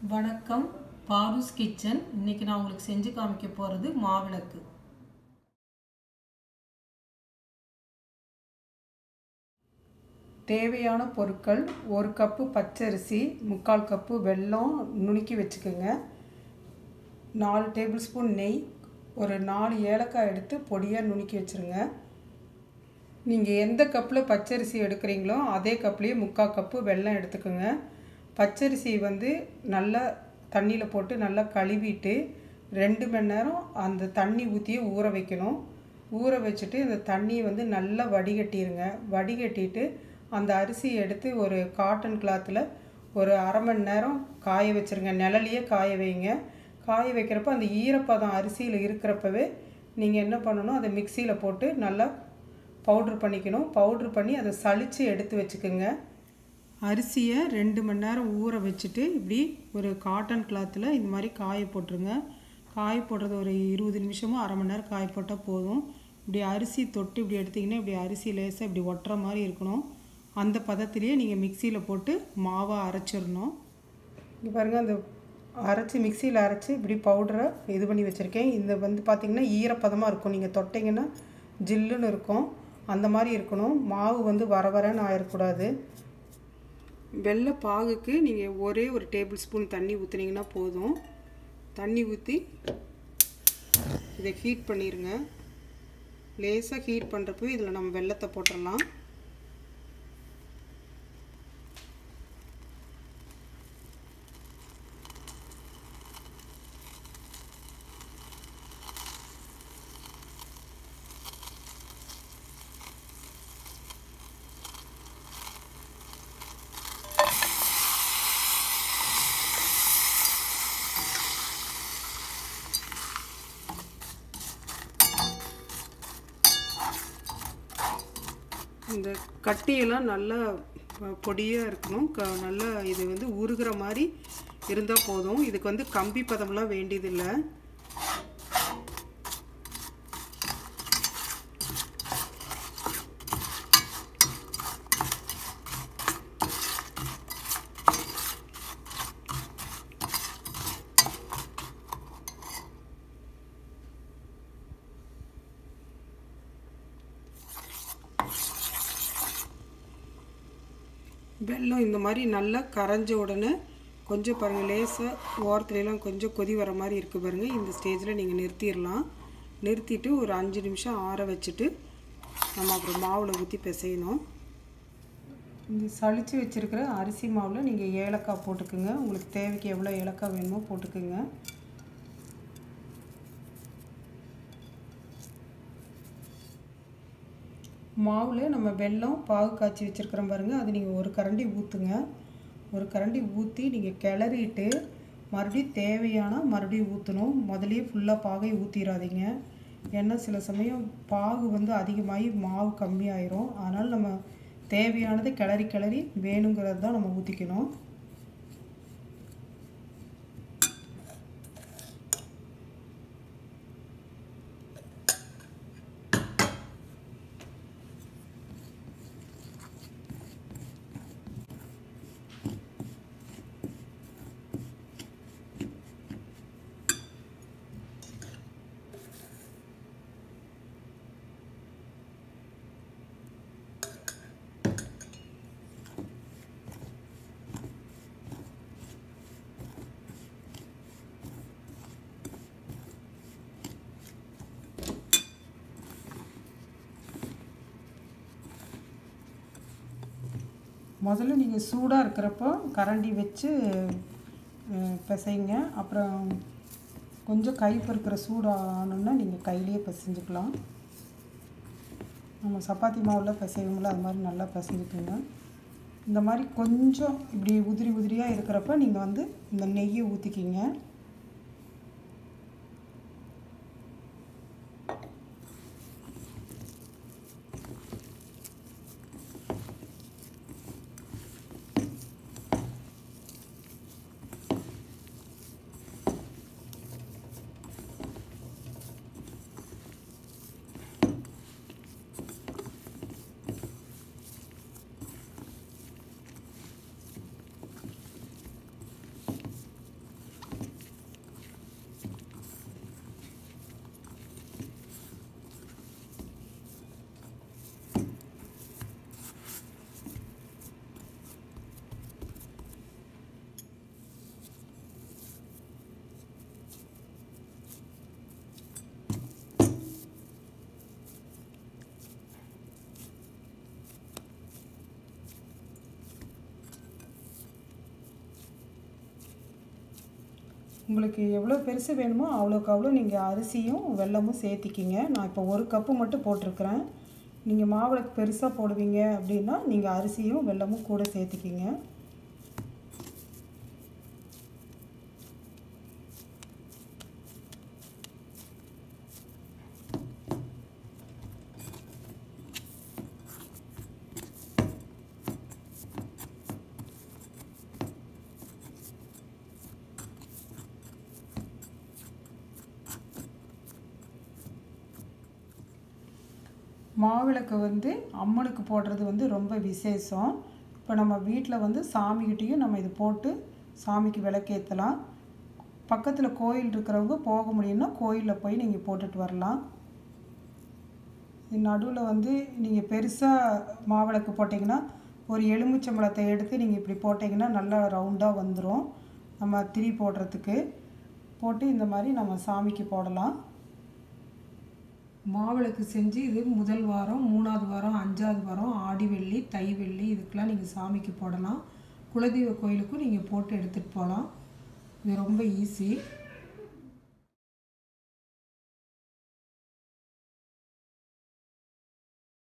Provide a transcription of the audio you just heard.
வணக்கம் பாருஸ் கிச்சன் இன்னைக்கு நான் உங்களுக்கு செஞ்சு காமிக்க போகிறது மாவிளக்கு தேவையான பொருட்கள் ஒரு கப்பு பச்சரிசி முக்கால் கப்பு வெல்லம் நுணுக்கி வச்சுக்கோங்க நாலு டேபிள் ஸ்பூன் நெய் ஒரு நாலு ஏலக்காய் எடுத்து பொடியாக நுணுக்கி வச்சுருங்க நீங்கள் எந்த கப்பில் பச்சரிசி எடுக்கிறீங்களோ அதே கப்லேயே முக்கால் கப்பு வெல்லம் எடுத்துக்கோங்க பச்சரிசி வந்து நல்லா தண்ணியில் போட்டு நல்லா கழுவிட்டு ரெண்டு மணி நேரம் அந்த தண்ணி ஊற்றியே ஊற வைக்கணும் ஊற வச்சுட்டு இந்த தண்ணியை வந்து நல்லா வடிகட்டிடுங்க வடிகட்டிட்டு அந்த அரிசியை எடுத்து ஒரு காட்டன் கிளாத்தில் ஒரு அரை மணி நேரம் காய வச்சுருங்க நிழலையே காய வைங்க காய வைக்கிறப்ப அந்த ஈரப்பதம் அரிசியில் இருக்கிறப்பவே நீங்கள் என்ன பண்ணணும் அதை மிக்சியில் போட்டு நல்லா பவுட்ரு பண்ணிக்கணும் பவுட்ரு பண்ணி அதை சளிச்சு எடுத்து வச்சுக்கோங்க அரிசியை ரெண்டு மணி நேரம் ஊற வச்சுட்டு இப்படி ஒரு காட்டன் கிளாத்தில் இந்த மாதிரி காய போட்டுருங்க காய போடுறது ஒரு இருபது நிமிஷமோ அரை மணி நேரம் காய போட்டால் போதும் இப்படி அரிசி தொட்டு இப்படி எடுத்திங்கன்னா இப்படி அரிசி லேசாக இப்படி ஒட்டுற மாதிரி இருக்கணும் அந்த பதத்திலேயே நீங்கள் மிக்சியில் போட்டு மாவாக அரைச்சிடணும் இங்கே பாருங்கள் அந்த அரைச்சி மிக்சியில் அரைச்சி இப்படி பவுடரை இது பண்ணி வச்சுருக்கேன் இந்த வந்து பார்த்திங்கன்னா ஈரப்பதமாக இருக்கும் நீங்கள் தொட்டிங்கன்னா ஜில்லுன்னு இருக்கும் அந்த மாதிரி இருக்கணும் மாவு வந்து வர வரன்னு ஆயிடக்கூடாது வெள்ளை பாகுக்கு நீங்கள் ஒரே ஒரு டேபிள் ஸ்பூன் தண்ணி ஊற்றுனீங்கன்னா போதும் தண்ணி ஊற்றி இதை ஹீட் பண்ணிடுங்க லேசாக ஹீட் பண்ணுறப்போ இதில் நம்ம வெள்ளத்தை போட்டுடலாம் இந்த கட்டியெல்லாம் நல்லா பொடியாக இருக்கணும் க நல்லா இது வந்து உருகிற மாதிரி இருந்தால் போதும் இதுக்கு வந்து கம்பி பதம்லாம் வேண்டியதில்லை வெல்லம் இந்த மாதிரி நல்லா கரைஞ்ச உடனே கொஞ்சம் பாருங்கள் லேசாக ஓரத்துலலாம் கொஞ்சம் கொதி வர மாதிரி இருக்குது பாருங்கள் இந்த ஸ்டேஜில் நீங்கள் நிறுத்திடலாம் நிறுத்திட்டு ஒரு அஞ்சு நிமிஷம் ஆற வச்சுட்டு நம்ம அப்புறம் மாவில் ஊற்றி பிசையணும் இந்த சளிச்சு வச்சுருக்கிற அரிசி மாவில் நீங்கள் ஏலக்காய் போட்டுக்குங்க உங்களுக்கு தேவைக்கு எவ்வளோ ஏலக்காய் வேணுமோ போட்டுக்குங்க மாவில் நம்ம வெல்லம் பாகு காய்ச்சி வச்சுருக்கிறோம் பாருங்கள் அது நீங்கள் ஒரு கரண்டி ஊற்றுங்க ஒரு கரண்டி ஊற்றி நீங்கள் கிளறிட்டு மறுபடியும் தேவையான மறுபடியும் ஊற்றணும் முதலையே ஃபுல்லாக பாகை ஊற்றிடாதீங்க ஏன்னா சில சமயம் பாகு வந்து அதிகமாகி மாவு கம்மியாயிரும் அதனால் நம்ம தேவையானதை கிளறி கிளறி வேணுங்கிறது தான் நம்ம ஊற்றிக்கணும் முதல்ல நீங்கள் சூடாக இருக்கிறப்போ கரண்டி வச்சு பிசைங்க அப்புறம் கொஞ்சம் கை பொறுக்கிற சூடானோன்னா நீங்கள் கையிலேயே பிசைஞ்சுக்கலாம் நம்ம சப்பாத்தி மாவில் பிசைவோம்ல அது மாதிரி நல்லா பிசைஞ்சுக்குங்க இந்த மாதிரி கொஞ்சம் இப்படி உதிரி உதிரியாக இருக்கிறப்ப நீங்கள் வந்து இந்த நெய்யை ஊற்றிக்கிங்க உங்களுக்கு எவ்வளோ பெருசு வேணுமோ அவ்வளோக்கு அவ்வளோ நீங்கள் அரிசியும் வெல்லமும் சேர்த்திக்கிங்க நான் இப்போ ஒரு கப்பு மட்டும் போட்டிருக்கிறேன் நீங்கள் மாவிளக்கு பெருசாக போடுவீங்க அப்படின்னா நீங்கள் அரிசியும் வெல்லமும் கூட சேர்த்திக்கிங்க மாவிளக்கு வந்து அம்மனுக்கு போடுறது வந்து ரொம்ப விசேஷம் இப்போ நம்ம வீட்டில் வந்து சாமிக்கிட்டேயும் நம்ம இது போட்டு சாமிக்கு விளக்கேற்றலாம் பக்கத்தில் கோயில் இருக்கிறவங்க போக முடியும்னா கோயிலில் போய் நீங்கள் போட்டுட்டு வரலாம் நடுவில் வந்து நீங்கள் பெருசாக மாவிளக்கு போட்டிங்கன்னா ஒரு எலுமிச்சம்பழத்தை எடுத்து நீங்கள் இப்படி போட்டிங்கன்னா நல்லா ரவுண்டாக வந்துடும் நம்ம திரி போடுறதுக்கு போட்டு இந்த மாதிரி நம்ம சாமிக்கு போடலாம் மாவிளக்கு செஞ்சு இது முதல் வாரம் மூணாவது வாரம் அஞ்சாவது வாரம் ஆடி வெள்ளி தை வெள்ளி இதுக்கெலாம் நீங்கள் சாமிக்கு போடலாம் குலதெய்வ கோயிலுக்கும் நீங்கள் போட்டு எடுத்துகிட்டு போகலாம் இது ரொம்ப ஈஸி